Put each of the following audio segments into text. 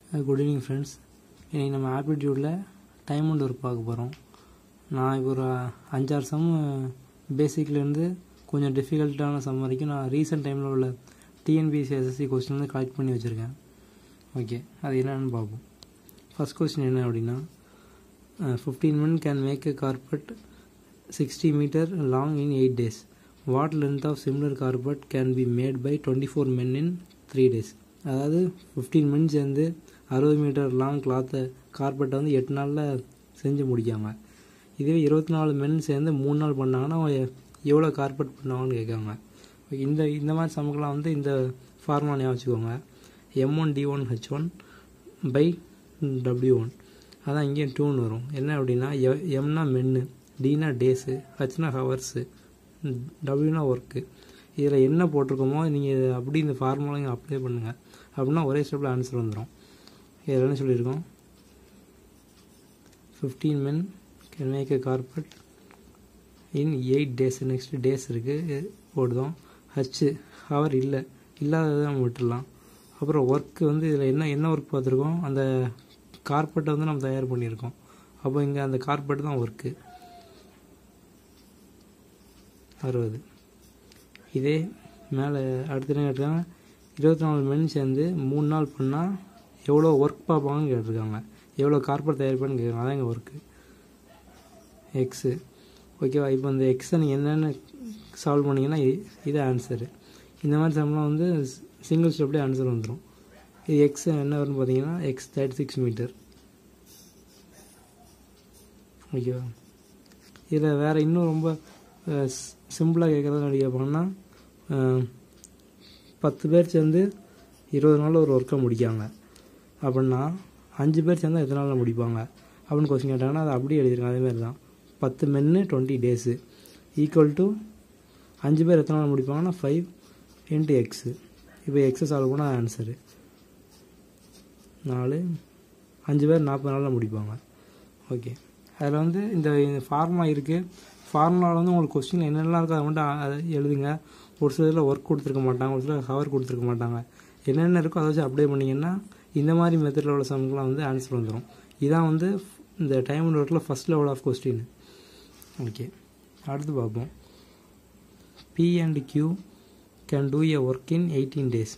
Good evening friends இன்றைக்கி நம்ம ஆப்டிடியூடில் time and work பார்க்க போகிறோம் நான் இப்போ ஒரு அஞ்சாறு சம் பேசிக்லேருந்து கொஞ்சம் டிஃபிகல்ட்டான சம் வரைக்கும் நான் ரீசெண்ட் டைமில் உள்ள டிஎன்பிஎஸ்சி எஸ்எஸ்சி கொஸ்டின் வந்து கலெக்ட் பண்ணி வச்சுருக்கேன் ஓகே அது என்னென்னு பார்ப்போம் ஃபஸ்ட் கொஸ்டின் என்ன அப்படின்னா fifteen men can make a carpet sixty metre long in eight days what length of similar carpet can be made by twenty four men in three days அதாவது fifteen men சேர்ந்து அறுபது metre long கிளாத்தை கார்பெட்டை வந்து எட்டு நாளில் செஞ்சு முடிக்காங்க இதுவே இருபத்தி நாலு மென் சேர்ந்து மூணு நாள் பண்ணாங்கன்னா அவங்க எவ்வளோ கார்பெட் பண்ணுவாங்கன்னு கேட்காங்க இந்த இந்த மாதிரி சமக்கெல்லாம் வந்து இந்த ஃபார்முலா ஞாபகம் வச்சுக்கோங்க M one D one H one by W one அதான் இங்கேயும் டூன்னு வரும் என்ன அப்படின்னா எ எம்னா மென்னு டினா டேஸு ஹச்னா ஹவர்ஸு டபிள்யூனா ஒர்க்கு இதில் என்ன போட்டிருக்கோமோ நீங்கள் அப்படி இந்த ஃபார்முலா இங்கே அப்ளை பண்ணுங்கள் அப்படின்னா ஒரே ஸ்டெப்பில் ஆன்சர் வந்துடும் இதில் என்ன சொல்லியிருக்கோம் fifteen men can make a carpet in eight days next days இருக்குது போடுதோம் ஹச்சு ஹவர் இல்லை இல்லாததை நம்ம விட்டுடலாம் அப்புறம் ஒர்க்கு வந்து இதில் என்ன என்ன ஒர்க் பார்த்துருக்கோம் அந்த கார்பெட்டை வந்து நம்ம தயார் பண்ணியிருக்கோம் அப்போ இங்கே அந்த கார்பெட் தான் ஒர்க்கு அறுபது இதே மேலே அடுத்து என்ன கேட்டிருக்காங்க இருபத்தி நாலு மென் சேர்ந்து மூணு நாள் பண்ணால் எவ்வளோ ஒர்க் பார்ப்பாங்கன்னு கேட்டிருக்காங்க எவ்வளோ கார்பெட் தயாரிப்பான்னு கேட்குறாங்க அதான் இங்கே ஒர்க்கு எக்ஸு ஓகேவா இப்போ இந்த எக்ஸை நீங்கள் என்னென்ன சால்வ் பண்ணிங்கன்னா இது ஆன்சரு இந்த மாதிரி சம்லாம் வந்து சிங்கிள் ஸ்டெப்லேயே ஆன்சர் வந்துடும் இது எக்ஸ் என்ன வரும்னு பார்த்தீங்கன்னா எக்ஸ் தேர்ட்டி சிக்ஸ் மீட்டர் ஓகேவா இதில் வேறு இன்னும் ரொம்ப சிம்பிளாக கேட்குறது அப்படி கேட்பாங்கன்னா பத்து பேர் சேர்ந்து இருபது நாளில் ஒரு ஒர்க்கை முடிக்காங்க அப்படின்னா அஞ்சு பேர் சேர்ந்தால் எத்தனை நாளில் முடிப்பாங்க அப்படின்னு கொஸ்டின் கேட்டாங்கன்னா அது அப்படியே எழுதிருக்காங்க அதேமாதிரி தான் பத்து மென்னு டுவெண்ட்டி டேஸு ஈக்குவல் டு அஞ்சு பேர் எத்தனை நாள் முடிப்பாங்கன்னா ஃபைவ் இன்ட்டு எக்ஸு இப்போ எக்ஸை சால்வ் பண்ணால் ஆன்சரு நாலு அஞ்சு பேர் நாற்பது நாளில் முடிப்பாங்க ஓகே அதில் வந்து இந்த ஃபார்முலா இருக்குது ஃபார்முலாவில் வந்து உங்களுக்கு கொஸ்டின் என்னென்னலாம் இருக்கோ அதை மட்டும் அதை எழுதுங்க ஒரு சிலரில் ஒர்க் கொடுத்துருக்க மாட்டாங்க ஒரு சிலர் ஹவர் கொடுத்துருக்க மாட்டாங்க என்னென்ன இருக்கோ அதை வச்சு அப்ளை பண்ணிங்கன்னா இந்த மாதிரி மெத்தடில் உள்ள சம்க்குலாம் வந்து ஆன்சர் வந்துடும் இதான் வந்து இந்த டைம் அண்ட் ஒர்க்கில் first level of question okay அடுத்து பார்ப்போம் B and Q can do a work in eighteen days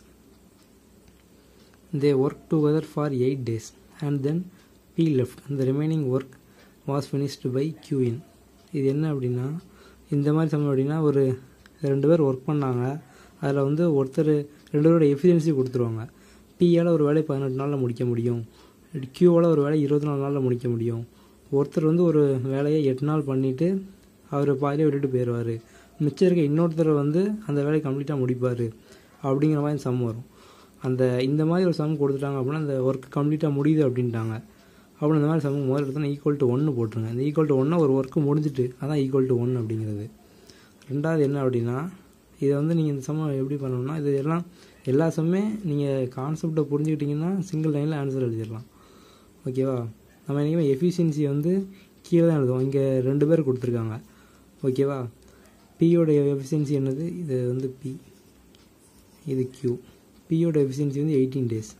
they work together for eight days and then B left அந்த remaining work was finished by Q in இது என்ன அப்படின்னா இந்த மாதிரி சமயம் அப்படின்னா ஒரு ரெண்டு பேர் ஒர்க் பண்ணாங்க அதில் வந்து ஒருத்தர் ரெண்டு பேரோட எஃபிஷியன்சி கொடுத்துருவாங்க பியால் ஒரு வேலையை பதினெட்டு நாளில் முடிக்க முடியும் கியூவால் ஒரு வேலையை இருபத்தி நாலு நாளில் முடிக்க முடியும் ஒருத்தர் வந்து ஒரு வேலையை எட்டு நாள் பண்ணிவிட்டு அவர் பாதிலே விட்டுட்டு போயிடுவார் மிச்சம் இருக்க இன்னொருத்தர் வந்து அந்த வேலையை கம்ப்ளீட்டாக முடிப்பார் அப்படிங்கிற மாதிரி சம் வரும் அந்த இந்த மாதிரி ஒரு சம் கொடுத்துட்டாங்க அப்படின்னா அந்த ஒர்க் கம்ப்ளீட்டாக முடியுது அப்படின்ட்டாங்க அப்புறம் இந்த மாதிரி சம் முதல் எடுத்தோன்னா ஈக்குவல் டு ஒன்று போட்டுருங்க இந்த ஈக்குவல் டு ஒன்று ஒரு ஒர்க்கு முடிஞ்சிட்டு அதான் ஈக்குவல் டு ஒன் அப்படிங்கிறது ரெண்டாவது என்ன அப்படின்னா இதை வந்து நீங்கள் இந்த சம்ம எப்படி பண்ணணும்னா இது எல்லாம் எல்லா சம்மே நீங்கள் கான்செப்டை புரிஞ்சுக்கிட்டிங்கன்னா சிங்கிள் லைனில் ஆன்சர் எழுதிடலாம் ஓகேவா நம்ம என்றைக்குமே எஃபிஷியன்சி வந்து கீழே தான் எழுதுவோம் இங்கே ரெண்டு பேர் கொடுத்துருக்காங்க ஓகேவா பியோட எஃபிஷியன்சி என்னது இது வந்து பி இது கியூ பியோட எஃபிஷியன்சி வந்து எயிட்டீன் டேஸ்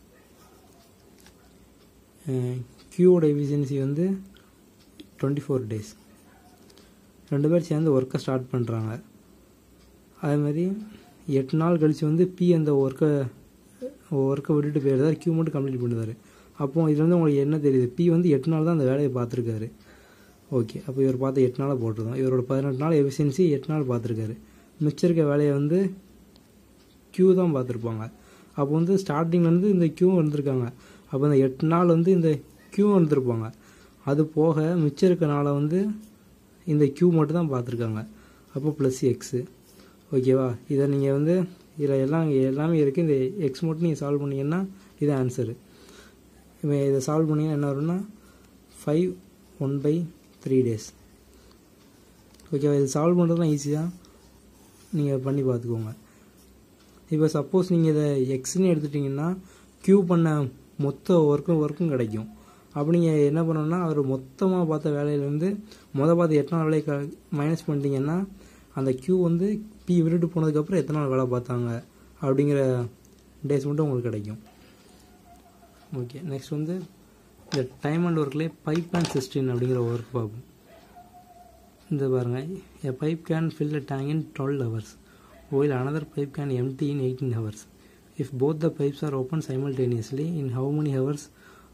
கியூவோட எஃபிஷியன்சி வந்து டுவெண்ட்டி ஃபோர் டேஸ் ரெண்டு பேர் சேர்ந்து ஒர்க்கை ஸ்டார்ட் பண்ணுறாங்க அதே மாதிரி எட்டு நாள் கழித்து வந்து பி அந்த ஒர்க்கை ஒர்க்கை விட்டுட்டு போயிடுறாரு கியூ மட்டும் கம்ப்ளீட் பண்ணுவார் அப்போ இதில் வந்து உங்களுக்கு என்ன தெரியுது பி வந்து எட்டு நாள் தான் அந்த வேலையை பார்த்துருக்காரு ஓகே அப்போ இவர் பார்த்து எட்டு நாளாக போட்டிருந்தோம் இவரோட பதினெட்டு நாள் எஃபிஷியன்சி எட்டு நாள் பார்த்துருக்காரு மிச்சம் இருக்க வேலையை வந்து க்யூ தான் பார்த்துருப்பாங்க அப்போ வந்து ஸ்டார்டிங்லேருந்து இந்த க்யூ வந்திருக்காங்க அப்போ இந்த எட்டு நாள் வந்து இந்த க்யூ வந்திருப்பாங்க அது போக மிச்சம் இருக்க நாளை வந்து இந்த க்யூ மட்டும் தான் பார்த்துருக்காங்க அப்போ ப்ளஸ் எக்ஸு ஓகேவா இதை நீங்கள் வந்து இதில் எல்லாம் எல்லாமே இருக்குது இந்த எக்ஸ் மட்டும் நீங்கள் சால்வ் பண்ணிங்கன்னா இது ஆன்சரு இப்போ இதை சால்வ் பண்ணிங்கன்னா என்ன வரும்னா five one by three days ஓகேவா இது சால்வ் பண்ணுறதுலாம் ஈஸி தான் நீங்கள் பண்ணி பார்த்துக்கோங்க இப்போ சப்போஸ் நீங்கள் இதை எக்ஸ்ன்னு எடுத்துட்டிங்கன்னா க்யூ பண்ண மொத்த ஒர்க்கும் ஒர்க்கும் கிடைக்கும் அப்போ நீங்கள் என்ன பண்ணணும்னா அவர் மொத்தமாக பார்த்த வேலையிலேருந்து மொதல் பார்த்து எத்தனை நாள் வேலையை க மைனஸ் பண்ணிட்டீங்கன்னா அந்த க்யூ வந்து பி விட்டுட்டு போனதுக்கப்புறம் எத்தனை நாள் வேலை பார்த்தாங்க அப்படிங்கிற டேஸ் மட்டும் உங்களுக்கு கிடைக்கும் ஓகே நெக்ஸ்ட் வந்து இந்த டைம் அண்ட் ஒர்க்லேயே பைப் அண்ட் சிஸ்டின் அப்படிங்கிற ஒர்க் பார்ப்போம் இந்த பாருங்கள் a pipe can fill a tank in twelve hours while another pipe can empty in 18 hours. If both the pipes are open simultaneously, in how many hours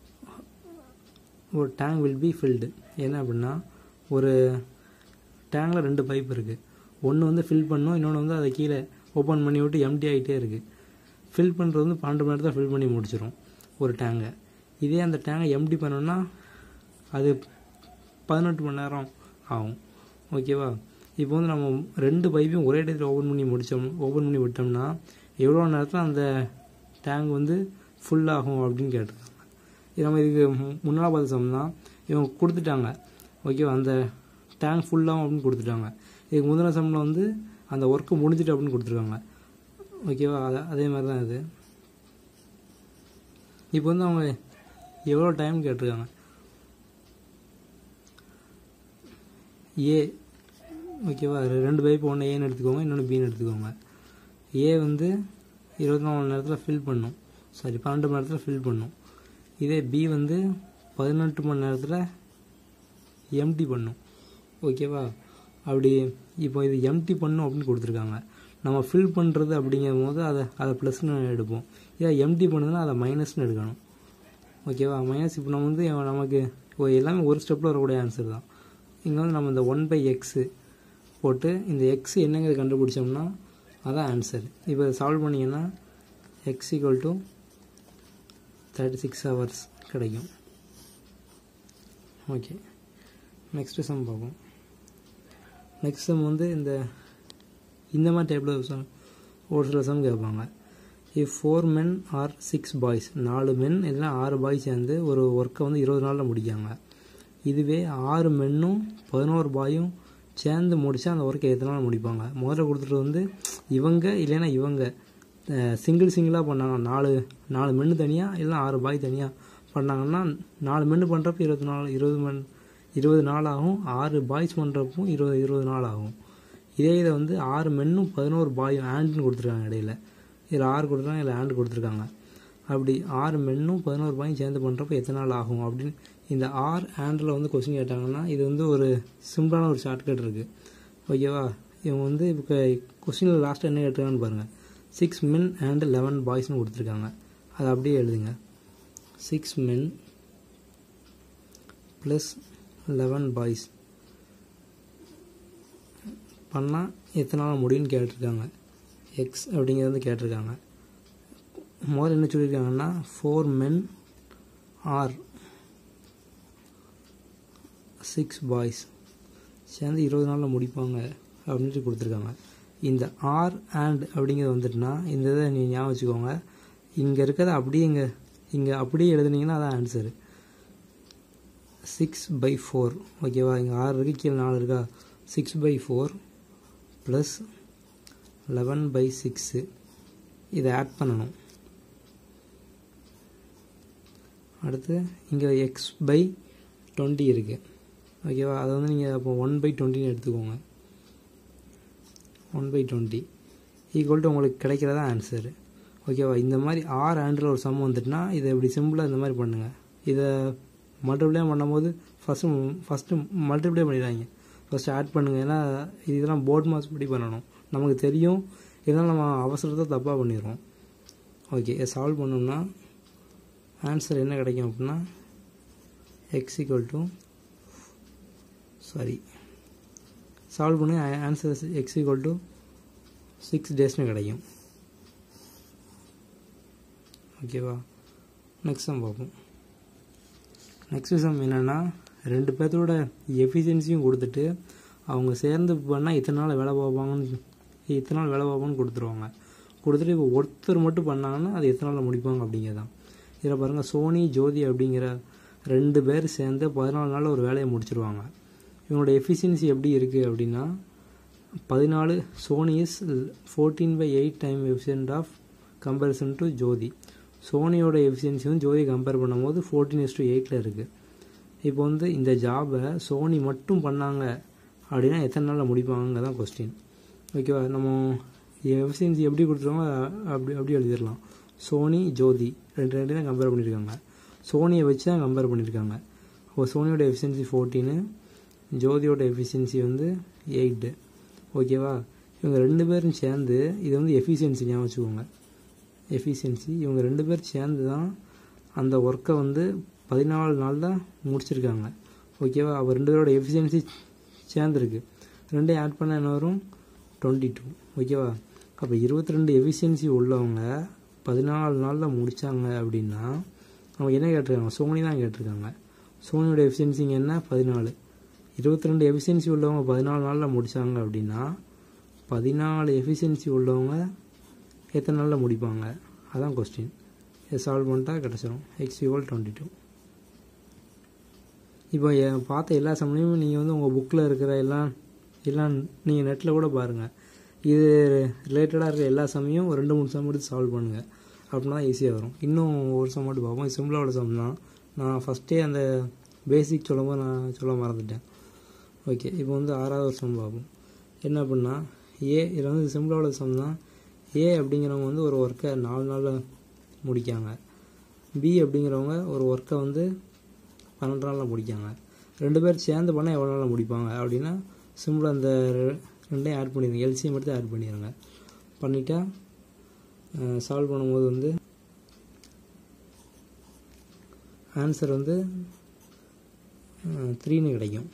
ஒரு tank will be filled என்ன அப்படின்னா ஒரு டேங்கில் ரெண்டு pipe இருக்குது ஒன்று வந்து fill பண்ணும் இன்னொன்று வந்து அதை கீழே ஓப்பன் பண்ணி விட்டு எம்டி ஆகிட்டே இருக்குது ஃபில் பண்ணுறது வந்து பன்னெண்டு மணி நேரத்தில் ஃபில் பண்ணி முடிச்சிடும் ஒரு டேங்கை இதே அந்த டேங்கை எம்டி பண்ணோன்னா அது பதினெட்டு மணி நேரம் ஆகும் ஓகேவா இப்போ வந்து நம்ம ரெண்டு பைப்பையும் ஒரே இடத்துல ஓப்பன் பண்ணி முடித்தோம் ஓப்பன் பண்ணி விட்டோம்னா எவ்வளோ நேரத்தில் அந்த டேங்க் வந்து ஃபுல் ஆகும் அப்படின்னு கேட்டிருக்காங்க இது நம்ம இதுக்கு முன்னால் பார்த்த சம் தான் இவங்க கொடுத்துட்டாங்க ஓகேவா அந்த டேங்க் ஃபுல்லாகும் அப்படின்னு கொடுத்துட்டாங்க இதுக்கு முந்தின சம்மில் வந்து அந்த ஒர்க்கு முடிஞ்சிட்டு அப்படின்னு கொடுத்துருக்காங்க ஓகேவா அது அதே மாதிரி தான் இது இப்போ வந்து அவங்க எவ்வளோ டைம் கேட்டிருக்காங்க ஏ ஓகேவா ரெண்டு பைப் ஒன்று ஏன்னு எடுத்துக்கோங்க இன்னொன்று பின்னு எடுத்துக்கோங்க ஏ வந்து இருபத்தி நாலு மணி நேரத்தில் ஃபில் பண்ணும் சாரி பன்னெண்டு மணி நேரத்தில் ஃபில் பண்ணும் இதே பி வந்து பதினெட்டு மணி நேரத்தில் எம்டி பண்ணும் ஓகேவா அப்படி இப்போ இது எம்டி பண்ணும் அப்படின்னு கொடுத்துருக்காங்க நம்ம ஃபில் பண்ணுறது அப்படிங்கும் போது அதை அதை ப்ளஸ்னு எடுப்போம் இதை எம்டி பண்ணுதுன்னா அதை மைனஸ்னு எடுக்கணும் ஓகேவா மைனஸ் இப்போ நம்ம வந்து நமக்கு எல்லாமே ஒரு ஸ்டெப்பில் வரக்கூடிய ஆன்சர் தான் இங்கே வந்து நம்ம இந்த ஒன் பை எக்ஸு போட்டு இந்த எக்ஸ் என்னங்கிறது கண்டுபிடிச்சோம்னா அதான் ஆன்சர் இப்போ சால்வ் பண்ணிங்கன்னா X equal to thirty six hours கிடைக்கும் ஓகே நெக்ஸ்ட்டு சம் பார்ப்போம் நெக்ஸ்ட் சம் வந்து இந்த இந்த மாதிரி டைப்பில் சம் ஒரு சில சம் கேட்பாங்க if four men or six boys நாலு மென் இல்லைனா ஆறு பாய்ஸ் சேர்ந்து ஒரு ஒர்க்கை வந்து இருபது நாளில் முடிக்காங்க இதுவே ஆறு மென்னும் பதினோரு பாயும் சேர்ந்து முடித்தா அந்த ஒர்க்கை எத்தனை நாள் முடிப்பாங்க முதல்ல கொடுத்துட்டு வந்து இவங்க இல்லைன்னா இவங்க சிங்கிள் சிங்கிளாக பண்ணாங்க நாலு நாலு மென்னு தனியாக இல்லைனா ஆறு பாய் தனியாக பண்ணாங்கன்னா நாலு மென்னு பண்ணுறப்ப இருபது நாள் இருபது மண் இருபது நாள் ஆகும் ஆறு பாய்ஸ் பண்ணுறப்போ இருபது இருபது நாள் ஆகும் இதே இதை வந்து ஆறு மென்னும் பதினோரு பாயும் ஆண்டுன்னு கொடுத்துருக்காங்க இடையில இதில் ஆறு கொடுத்துருக்காங்க இல்லை ஆண்டு கொடுத்துருக்காங்க அப்படி ஆறு மென்னும் பதினோரு பாயும் சேர்ந்து பண்ணுறப்ப எத்தனை நாள் ஆகும் அப்படின்னு இந்த ஆர் ஆண்டில் வந்து கொஸ்டின் கேட்டாங்கன்னா இது வந்து ஒரு சிம்பிளான ஒரு ஷார்ட்கட் இருக்குது ஓகேவா இவங்க வந்து இப்போ கொஸ்டினில் லாஸ்ட்டாக என்ன கேட்டிருக்கான்னு பாருங்கள் சிக்ஸ் மென் அண்ட் லெவன் பாய்ஸ்னு கொடுத்துருக்காங்க அதை அப்படியே எழுதுங்க six men plus eleven boys பண்ணால் எத்தனை நாள் முடியும்னு கேட்டிருக்காங்க எக்ஸ் அப்படிங்கிறது வந்து கேட்டிருக்காங்க முதல்ல என்ன சொல்லியிருக்காங்கன்னா four men or six boys சேர்ந்து இருபது நாளில் முடிப்பாங்க அப்படின்ட்டு கொடுத்துருக்காங்க இந்த ஆர் அண்ட் அப்படிங்கிறது வந்துட்டுனா இந்த இதை நீங்கள் ஞாபகம் வச்சுக்கோங்க இங்கே இருக்கிறத அப்படியே இங்கே இங்கே அப்படியே எழுதுனீங்கன்னா அதான் ஆன்சரு சிக்ஸ் பை ஃபோர் ஓகேவா இங்கே ஆறு இருக்கு கீழே நாலு இருக்கா six by four plus eleven by six இதை ஆட் பண்ணணும் அடுத்து இங்கே எக்ஸ் பை டுவெண்ட்டி இருக்குது ஓகேவா அதை வந்து நீங்கள் அப்போ ஒன் பை டுவெண்ட்டின்னு எடுத்துக்கோங்க one by twenty equal to உங்களுக்கு கிடைக்கிறதா ஆன்சரு ஓகேவா இந்த மாதிரி ஆர் ஆண்டில் ஒரு சம் வந்துட்டுனா இதை இப்படி சிம்பிளாக இந்த மாதிரி பண்ணுங்கள் இதை மல்டிப்ளே பண்ணும்போது ஃபஸ்ட்டு ஃபஸ்ட்டு மல்டிப்ளே பண்ணிடுறாங்க ஃபஸ்ட்டு ஆட் பண்ணுங்கள் ஏன்னா இதெல்லாம் போர்ட் மார்க்ஸ் படி பண்ணணும் நமக்கு தெரியும் இதெல்லாம் நம்ம அவசரத்தை தப்பாக பண்ணிடுறோம் ஓகே இதை சால்வ் பண்ணோம்னா ஆன்சர் என்ன கிடைக்கும் அப்படின்னா X equal to sorry solve பண்ணி answer X equal to six டேஸ்னு கிடைக்கும் ஓகேவா நெக்ஸ்ட் சம் பார்ப்போம் நெக்ஸ்ட் சம் என்னென்னா ரெண்டு பேர்த்தோட எஃபிஷியன்சியும் கொடுத்துட்டு அவங்க சேர்ந்து பண்ணால் இத்தனை நாள் வேலை பார்ப்பாங்கன்னு இத்தனை நாள் வேலை பார்ப்பாங்கன்னு கொடுத்துருவாங்க கொடுத்துட்டு இப்போ ஒருத்தர் மட்டும் பண்ணாங்கன்னா அது எத்தனை நாளில் முடிப்பாங்க அப்படிங்கிறதான் இதில் பாருங்கள் சோனி ஜோதி அப்படிங்கிற ரெண்டு பேர் சேர்ந்து பதினாலு நாளில் ஒரு வேலையை முடிச்சிருவாங்க இவங்களோட எஃபிஷியன்சி எப்படி இருக்குது அப்படின்னா பதினாலு Soni is fourteen by eight time efficient of comparison to Jyoti சோனியோட எஃபிஷியன்சி வந்து ஜோதி கம்பேர் பண்ணும்போது ஃபோர்டீன் இஸ் டு எயிட்டில் இருக்குது இப்போ வந்து இந்த ஜாபை சோனி மட்டும் பண்ணாங்க அப்படின்னா எத்தனை நாளில் முடிப்பாங்க தான் கொஸ்டின் ஓகேவா நம்ம எஃபிஷியன்சி எப்படி கொடுத்துருவோமோ அப்படி அப்படி எழுதிடலாம் சோனி ஜோதி ரெண்டு ரெண்டு தான் கம்பேர் பண்ணியிருக்காங்க சோனியை வச்சு தான் கம்பேர் பண்ணியிருக்காங்க அப்போ சோனியோட எஃபிஷியன்சி ஃபோர்டீனு ஜோதியோட எஃபிஷியன்சி வந்து எயிட்டு ஓகேவா இவங்க ரெண்டு பேரும் சேர்ந்து இது வந்து எஃபிஷியன்சி ஞாபகம் வச்சுக்கோங்க எஃபிஷியன்சி இவங்க ரெண்டு பேரும் சேர்ந்து தான் அந்த ஒர்க்கை வந்து பதினாலு நாள் தான் முடிச்சிருக்காங்க ஓகேவா அப்போ ரெண்டு பேரோட எஃபிஷியன்சி சேர்ந்துருக்கு ரெண்டையும் ஆட் பண்ண என்ன வரும் டுவெண்ட்டி டூ ஓகேவா அப்போ இருபத்தி ரெண்டு எஃபிஷியன்சி உள்ளவங்க பதினாலு நாளில் முடித்தாங்க அப்படின்னா அவங்க என்ன கேட்டிருக்காங்க சோனி தான் கேட்டிருக்காங்க சோனியோட எஃபிஷியன்சிங்க என்ன பதினாலு இருபத்தி ரெண்டு எஃபிஷியன்சி உள்ளவங்க பதினாலு நாளில் முடித்தாங்க அப்படின்னா பதினாலு எஃபிஷியன்சி உள்ளவங்க எத்தனை நாளில் முடிப்பாங்க அதான் கொஸ்டின் இதை சால்வ் பண்ணிட்டா கிடச்சிரும் எக்ஸ் ஈக்குவல் டுவெண்ட்டி டூ இப்போ எ- பார்த்த எல்லா சமயமும் நீங்கள் வந்து உங்கள் புக்கில் இருக்கிற எல்லாம் எல்லாம் நீங்கள் நெட்டில் கூட பாருங்கள் இது ரிலேட்டடாக இருக்கிற எல்லா சமயம் ஒரு ரெண்டு மூணு சம் எடுத்து சால்வ் பண்ணுங்கள் அப்படின்னா ஈஸியாக வரும் இன்னும் ஒரு சம் மட்டும் பார்ப்போம் சிம்பிளோட சம் தான் நான் ஃபஸ்ட்டே அந்த பேசிக் சொல்லும்போது நான் சொல்ல மறந்துட்டேன் ஓகே இப்போ வந்து ஆறாவது ஒரு சம் பார்ப்போம் என்ன அப்படின்னா ஏ இதில் வந்து சிம்பிளோட சம் தான் ஏ அப்படிங்கிறவங்க வந்து ஒரு ஒர்க்கை நாலு நாளில் முடிக்காங்க பி அப்படிங்கிறவங்க ஒரு ஒர்க்கை வந்து பன்னெண்டு நாளில் முடிக்காங்க ரெண்டு பேர் சேர்ந்து பண்ணால் எவ்வளோ நாளில் முடிப்பாங்க அப்படின்னா சிம்பிளாக அந்த ரெ- ரெண்டையும் ஆட் பண்ணிடுங்க எல்சிஎம் எடுத்து ஆட் பண்ணிடுங்க பண்ணிட்டா சால்வ் பண்ணும்போது வந்து ஆன்சர் வந்து த்ரீன்னு கிடைக்கும்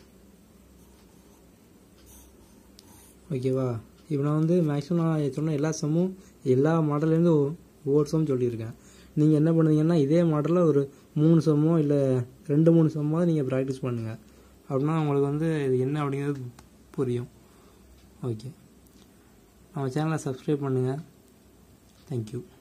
ஓகேவா இப்போ நான் வந்து மேக்ஸிமம் நான் சொன்ன எல்லா சம்மும் எல்லா மாடல்லேருந்து ஒவ்வொரு சம் சொல்லியிருக்கேன் நீங்கள் என்ன பண்ணுவீங்கன்னா இதே மாடலில் ஒரு மூணு சம்மோ இல்லை ரெண்டு மூணு சம்மாவது நீங்கள் ப்ராக்டிஸ் பண்ணுங்கள் அப்படின்னா உங்களுக்கு வந்து இது என்ன அப்படிங்கிறது புரியும் ஓகே நம்ம சேனலை சப்ஸ்கிரைப் பண்ணுங்கள் தேங்க்யூ